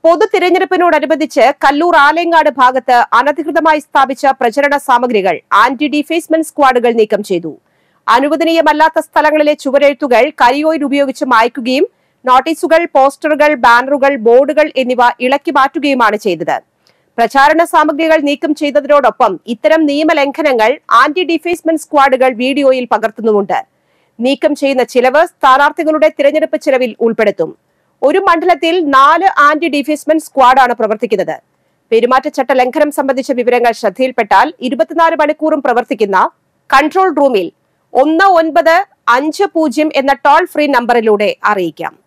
പൊതു തിരഞ്ഞെടുപ്പിനോടനുബന്ധിച്ച് കല്ലൂർ ആലയങ്ങാട് ഭാഗത്ത് അനധികൃതമായി സ്ഥാപിച്ച പ്രചരണ സാമഗ്രികൾ ആന്റി ഡിഫേസ്മെന്റ് സ്ക്വാഡുകൾ നീക്കം ചെയ്തു അനുവദനീയമല്ലാത്ത സ്ഥലങ്ങളിലെ ചുവരെഴുത്തുകൾ കരിയോയിൽ ഉപയോഗിച്ച് മായ്ക്കുകയും നോട്ടീസുകൾ പോസ്റ്ററുകൾ ബാനറുകൾ ബോർഡുകൾ എന്നിവ ഇളക്കി മാറ്റുകയുമാണ് ചെയ്തത് പ്രചാരണ സാമഗ്രികൾ നീക്കം ചെയ്തതിനോടൊപ്പം ഇത്തരം നിയമലംഘനങ്ങൾ ആന്റി ഡിഫേസ്മെന്റ് സ്ക്വാഡുകൾ വീഡിയോയിൽ പകർത്തുന്നുമുണ്ട് നീക്കം ചെയ്യുന്ന ചിലവ് സ്ഥാനാർത്ഥികളുടെ തിരഞ്ഞെടുപ്പ് ചിലവിൽ ഉൾപ്പെടുത്തും ഒരു മണ്ഡലത്തിൽ നാല് ആന്റി ഡിഫേസ്മെന്റ് സ്ക്വാഡാണ് പ്രവർത്തിക്കുന്നത് പെരുമാറ്റച്ചട്ട ലംഘനം സംബന്ധിച്ച വിവരങ്ങൾ ശ്രദ്ധയിൽപ്പെട്ടാൽ ഇരുപത്തിനാല് മണിക്കൂറും പ്രവർത്തിക്കുന്ന കൺട്രോൾ റൂമിൽ ഒന്ന് ഒൻപത് അഞ്ച് പൂജ്യം എന്ന ടോൾ ഫ്രീ നമ്പറിലൂടെ അറിയിക്കാം